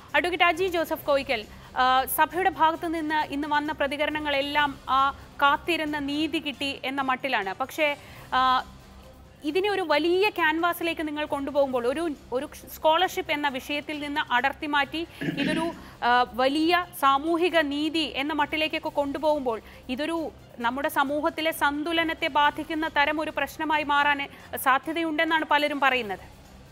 Advocate Aji Joseph Koyikkal ആ, സഭയുടെ ഭാഗത്തു നിന്ന് ഇന്ന് വന്ന പ്രതികരണങ്ങളെല്ലാം ആ കാത്തിരുന്ന നീതി കിട്ടി എന്ന മട്ടിലാണ് പക്ഷേ ആ, ഇതിനെ ഒരു വലിയ ക്യാൻവാസിലേക്ക് നിങ്ങൾ കൊണ്ടുപോകുമ്പോൾ ഒരു ഒരു സ്കോളർഷിപ്പ് എന്ന വിഷയത്തിൽ നിന്ന് അടർത്തി മാറ്റി ഇതൊരു ആ, വലിയ സാമൂഹിക നീതി എന്ന മട്ടിലേക്കൊക്കെ കൊണ്ടുപോകുമ്പോൾ ഇതൊരു നമ്മുടെ സമൂഹത്തിലെ സന്തുലനത്തെ ബാധിക്കുന്ന തരം ഒരു പ്രശ്നമായി മാറാൻ സാധ്യതയുണ്ടെന്നാണ് പലരും പറയുന്നത്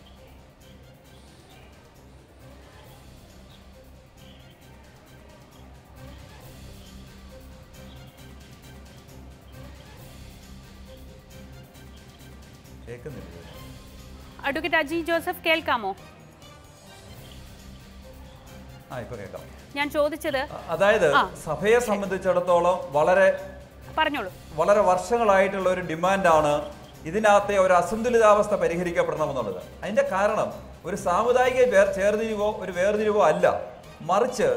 കേൾക്കുന്നില്ല അഡ്വക്കേറ്റ് അജി ജോസഫ് കേൾക്കാമോ ആ ഇപ്പൊ കേൾക്കാം ഞാൻ ചോദിച്ചത് അ- അതായത് ആ. സഭയെ സംബന്ധിച്ചിടത്തോളം വളരെ പറഞ്ഞോളൂ വളരെ വർഷങ്ങളായിട്ടുള്ള ഒരു ഡിമാൻഡാണ് ഇതിനകത്തെ ഒരു അസന്തുലിതാവസ്ഥ പരിഹരിക്കപ്പെടണമെന്നുള്ളത് അതിന്റെ കാരണം ഒരു സാമുദായിക വേർ ചേർതിരിവോ ഒരു വേർതിരിവോ അല്ല മറിച്ച്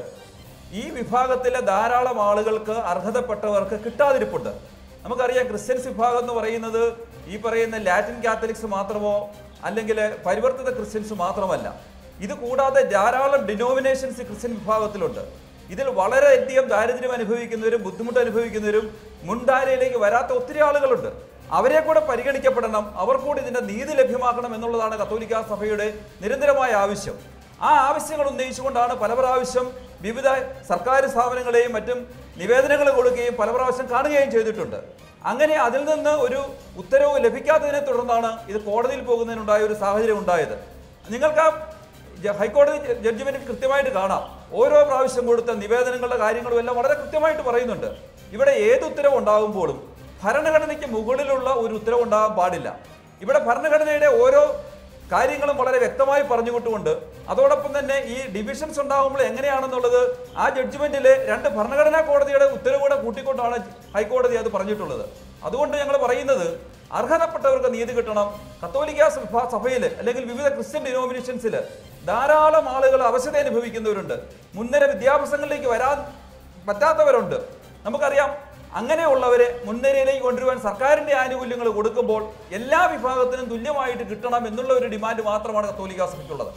ഈ വിഭാഗത്തിലെ ധാരാളം ആളുകൾക്ക് അർഹതപ്പെട്ടവർക്ക് കിട്ടാതിരിപ്പുണ്ട് നമുക്കറിയാം ക്രിസ്ത്യൻസ് വിഭാഗം എന്ന് പറയുന്നത് ഈ പറയുന്ന ലാറ്റിൻ കാത്തലിക്സ് മാത്രമോ അല്ലെങ്കിൽ പരിവർത്തിത ക്രിസ്ത്യൻസ് മാത്രമല്ല ഇത് കൂടാതെ ധാരാളം ഡിനോമിനേഷൻസ് ക്രിസ്ത്യൻ വിഭാഗത്തിലുണ്ട് ഇതിൽ വളരെയധികം ദാരിദ്ര്യം അനുഭവിക്കുന്നവരും ബുദ്ധിമുട്ട് അനുഭവിക്കുന്നവരും മുൻധാരയിലേക്ക് വരാത്ത ഒത്തിരി ആളുകളുണ്ട് അവരെ കൂടെ പരിഗണിക്കപ്പെടണം അവർ കൂടി ഇതിന്റെ നീതി ലഭ്യമാക്കണം എന്നുള്ളതാണ് കത്തോലിക്ക സഭയുടെ നിരന്തരമായ ആവശ്യം ആ ആവശ്യങ്ങൾ ഉന്നയിച്ചുകൊണ്ടാണ് പല പ്രാവശ്യം വിവിധ സർക്കാർ സ്ഥാപനങ്ങളെയും മറ്റും നിവേദനങ്ങൾ കൊടുക്കുകയും പല പ്രാവശ്യം കാണുകയും ചെയ്തിട്ടുണ്ട് അങ്ങനെ അതിൽ നിന്ന് ഒരു ഉത്തരവ് ലഭിക്കാത്തതിനെ തുടർന്നാണ് ഇത് കോടതിയിൽ പോകുന്നതിനുണ്ടായ ഒരു സാഹചര്യം ഉണ്ടായത് നിങ്ങൾക്ക് ആ ജ- ഹൈക്കോടതി ജ- ജഡ്ജിമെന്റ് കൃത്യമായിട്ട് കാണാം ഓരോ പ്രാവശ്യം കൊടുത്ത നിവേദനങ്ങളുടെ കാര്യങ്ങളും എല്ലാം വളരെ കൃത്യമായിട്ട് പറയുന്നുണ്ട് ഇവിടെ ഏത് ഉത്തരവ് ഉണ്ടാകുമ്പോഴും ഭരണഘടനയ്ക്ക് മുകളിലുള്ള ഒരു ഉത്തരവ് ഉണ്ടാകാൻ പാടില്ല ഇവിടെ ഭരണഘടനയുടെ ഓരോ കാര്യങ്ങളും വളരെ വ്യക്തമായി പറഞ്ഞുകൊണ്ടുകൊണ്ട് അതോടൊപ്പം തന്നെ ഈ ഡിവിഷൻസ് ഉണ്ടാകുമ്പോൾ എങ്ങനെയാണെന്നുള്ളത് ആ ജഡ്ജ്മെന്റിലെ രണ്ട് ഭരണഘടനാ കോടതിയുടെ ഉത്തരവുകൂടെ കൂട്ടിക്കൊണ്ടാണ് ഹൈക്കോടതി അത് പറഞ്ഞിട്ടുള്ളത് അതുകൊണ്ട് ഞങ്ങൾ പറയുന്നത് അർഹതപ്പെട്ടവർക്ക് നീതി കിട്ടണം കത്തോലിക്ക സഭ സഭയിൽ അല്ലെങ്കിൽ വിവിധ ക്രിസ്ത്യൻ ഡിനോമിനേഷൻസിൽ ധാരാളം ആളുകൾ അവശത അനുഭവിക്കുന്നവരുണ്ട് മുൻനിര വിദ്യാഭ്യാസങ്ങളിലേക്ക് വരാൻ പറ്റാത്തവരുണ്ട് നമുക്കറിയാം അങ്ങനെയുള്ളവരെ മുൻനിരയിലേക്ക് കൊണ്ടുവരുവാൻ സർക്കാരിന്റെ ആനുകൂല്യങ്ങൾ കൊടുക്കുമ്പോൾ എല്ലാ വിഭാഗത്തിനും തുല്യമായിട്ട് കിട്ടണം എന്നുള്ള ഒരു ഡിമാൻഡ് മാത്രമാണ് കത്തോലിക്ക സഭയ്ക്കുള്ളത്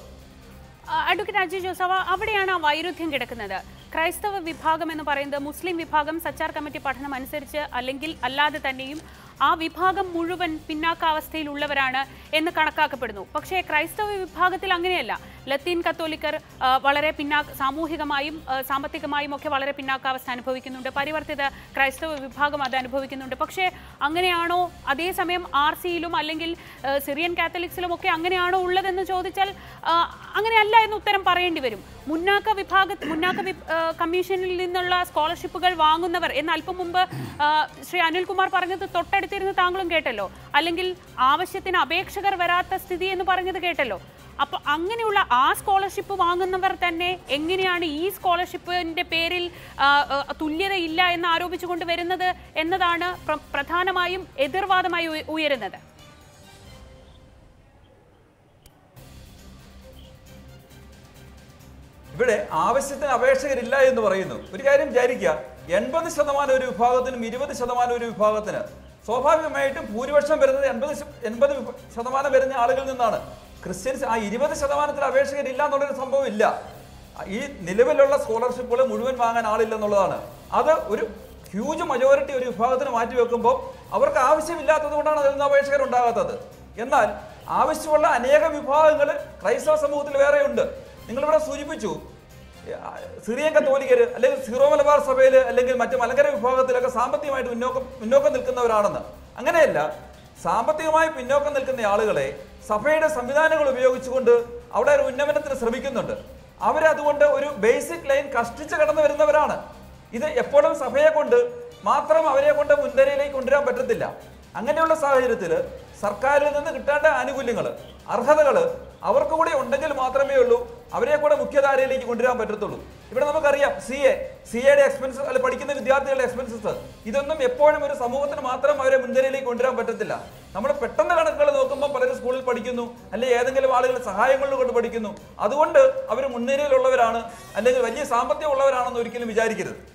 ആ, അഡ്വക്കേറ്റ് അജയ് ജോസഫ് അവിടെയാണ് ആ വൈരുദ്ധ്യം കിടക്കുന്നത് ക്രൈസ്തവ വിഭാഗം എന്ന് പറയുന്നത് മുസ്ലിം വിഭാഗം സച്ചാർ കമ്മിറ്റി പഠനം അനുസരിച്ച് അല്ലെങ്കിൽ അല്ലാതെ തന്നെയും ആ വിഭാഗം മുഴുവൻ പിന്നാക്കാവസ്ഥയിലുള്ളവരാണ് എന്ന് കണക്കാക്കപ്പെടുന്നു പക്ഷേ ക്രൈസ്തവ വിഭാഗത്തിൽ അങ്ങനെയല്ല ലത്തീൻ കത്തോലിക്കർ ആ, വളരെ പിന്നാക്ക സാമൂഹികമായും ആ, സാമ്പത്തികമായും ഒക്കെ വളരെ പിന്നാക്കാവസ്ഥ അനുഭവിക്കുന്നുണ്ട് പരിവർത്തിത ക്രൈസ്തവ വിഭാഗം അത് അനുഭവിക്കുന്നുണ്ട് പക്ഷേ അങ്ങനെയാണോ അതേസമയം ആർ സിയിലും അല്ലെങ്കിൽ ആ, സിറിയൻ കാത്തലിക്സിലും ഒക്കെ അങ്ങനെയാണോ ഉള്ളതെന്ന് ചോദിച്ചാൽ ആ, അങ്ങനെയല്ല എന്ന് ഉത്തരം പറയേണ്ടി വരും മുന്നാക്ക വിഭാഗ മുന്നാക്ക വി- ആ, കമ്മീഷനിൽ നിന്നുള്ള സ്കോളർഷിപ്പുകൾ വാങ്ങുന്നവർ എന്ന് അല്പം മുമ്പ് ആ, ശ്രീ അനിൽകുമാർ പറഞ്ഞത് തൊട്ടടുത്തിരുന്ന് താങ്കളും കേട്ടല്ലോ അല്ലെങ്കിൽ ആവശ്യത്തിന് അപേക്ഷകർ വരാത്ത സ്ഥിതി എന്ന് പറഞ്ഞത് കേട്ടല്ലോ അപ്പൊ അങ്ങനെയുള്ള ആ സ്കോളർഷിപ്പ് വാങ്ങുന്നവർ തന്നെ എങ്ങനെയാണ് ഈ സ്കോളർഷിപ്പിന്റെ പേരിൽ ആ, ആ, തുല്യതയില്ല എന്ന് ആരോപിച്ചുകൊണ്ട് വരുന്നത് എന്നതാണ് പ്ര- പ്രധാനമായും എതിർവാദമായി ഉയ- ഉയരുന്നത് ഇവിടെ ആവശ്യത്തിന് അപേക്ഷകരില്ല എന്ന് പറയുന്നു ഒരു കാര്യം വിചാരിക്കുക എൺപത് ശതമാനം ഒരു വിഭാഗത്തിനും ഇരുപത് ശതമാനം ഒരു വിഭാഗത്തിന് സ്വാഭാവികമായിട്ടും ഭൂരിപക്ഷം വരുന്നത് എൺപത് എൺപത് ശതമാനം വരുന്ന ആളുകളിൽ നിന്നാണ് ക്രിസ്ത്യൻസ് ആ ഇരുപത് ശതമാനത്തിൽ അപേക്ഷകരില്ല എന്നുള്ളൊരു സംഭവം ഇല്ല ഈ നിലവിലുള്ള സ്കോളർഷിപ്പുകൾ മുഴുവൻ വാങ്ങാൻ ആളില്ലെന്നുള്ളതാണ് അത് ഒരു ഹ്യൂജ് മജോറിറ്റി ഒരു വിഭാഗത്തിന് മാറ്റി വെക്കുമ്പോൾ അവർക്ക് ആവശ്യമില്ലാത്തത് കൊണ്ടാണ് അതിൽ നിന്ന് അപേക്ഷകർ ഉണ്ടാകാത്തത് എന്നാൽ ആവശ്യമുള്ള അനേകം വിഭാഗങ്ങൾ ക്രൈസ്തവ സമൂഹത്തിൽ വേറെയുണ്ട് നിങ്ങളിവിടെ സൂചിപ്പിച്ചു ആ, സിറിയൻ കത്തോലിക്കര് അല്ലെങ്കിൽ സീറോ മലബാർ സഭയിൽ അല്ലെങ്കിൽ മറ്റ് മലങ്കര വിഭാഗത്തിലൊക്കെ സാമ്പത്തികമായിട്ട് മുന്നോക്കം മുന്നോക്കം നിൽക്കുന്നവരാണെന്ന് അങ്ങനെയല്ല സാമ്പത്തികമായി പിന്നോക്കം നിൽക്കുന്ന ആളുകളെ സഭയുടെ സംവിധാനങ്ങൾ ഉപയോഗിച്ചുകൊണ്ട് അവിടെ ഒരു ഉന്നമനത്തിന് ശ്രമിക്കുന്നുണ്ട് അവരതുകൊണ്ട് ഒരു ബേസിക് ലൈൻ കഷ്ടിച്ച് കടന്നു വരുന്നവരാണ് ഇത് എപ്പോഴും സഭയെ കൊണ്ട് മാത്രം അവരെ കൊണ്ട് മുൻനിരയിലേക്ക് കൊണ്ടുവരാൻ പറ്റത്തില്ല അങ്ങനെയുള്ള സാഹചര്യത്തിൽ സർക്കാരിൽ നിന്ന് കിട്ടേണ്ട ആനുകൂല്യങ്ങൾ അർഹതകൾ അവർക്ക് കൂടി ഉണ്ടെങ്കിൽ മാത്രമേ ഉള്ളൂ അവരെ കൂടെ മുഖ്യധാരയിലേക്ക് കൊണ്ടുവരാൻ പറ്റത്തുള്ളൂ ഇവിടെ നമുക്കറിയാം സി എ സി എയുടെ എക്സ്പെൻസസ് അല്ലെ പഠിക്കുന്ന വിദ്യാർത്ഥികളുടെ എക്സ്പെൻസസ് ഇതൊന്നും എപ്പോഴും ഒരു സമൂഹത്തിന് മാത്രം അവരെ മുൻനിരയിലേക്ക് കൊണ്ടുവരാൻ പറ്റത്തില്ല നമ്മൾ പെട്ടെന്ന് കണക്കുകൾ നോക്കുമ്പോൾ പലരും സ്കൂളിൽ പഠിക്കുന്നു അല്ലെങ്കിൽ ഏതെങ്കിലും ആളുകൾ സഹായങ്ങളിൽ കൊണ്ട് പഠിക്കുന്നു അതുകൊണ്ട് അവർ മുൻനിരയിലുള്ളവരാണ് അല്ലെങ്കിൽ വലിയ സാമ്പത്തികം ഉള്ളവരാണെന്ന് ഒരിക്കലും വിചാരിക്കരുത്